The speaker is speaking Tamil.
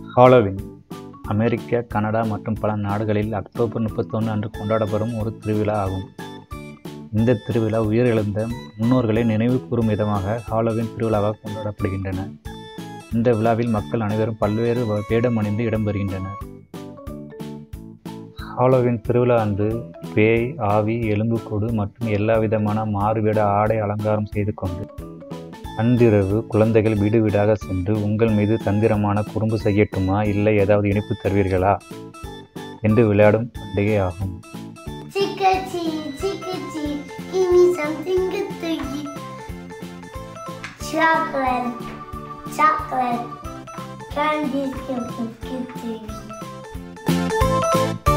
ஹாலோவின் அமெரிக்கா கனடா மற்றும் பல நாடுகளில் அக்டோபர் முப்பத்தொன்று அன்று கொண்டாடப்படும் ஒரு திருவிழா ஆகும் இந்த திருவிழா உயிரிழந்த முன்னோர்களை நினைவு கூறும் விதமாக ஹாலோவின் திருவிழாவாக கொண்டாடப்படுகின்றன இந்த விழாவில் மக்கள் அனைவரும் பல்வேறு வ- வேடம் அணிந்து இடம்பெறுகின்றனர் ஹாலோவின் திருவிழா அன்று பேய் ஆவி எலும்புக்கூடு மற்றும் எல்லா விதமான மாறுவேட ஆடை அலங்காரம் செய்து கொண்டு அன்றிரவு குழந்தைகள் வீடு வீடாக சென்று உங்கள் மீது தந்திரமான குறும்பு செய்யட்டுமா இல்லை ஏதாவது இனிப்பு தருவீர்களா என்று விளையாடும் பண்டிகை ஆகும் Chickadee, chickadee, give me something good to eat. Chocolate, chocolate, candy is good to eat.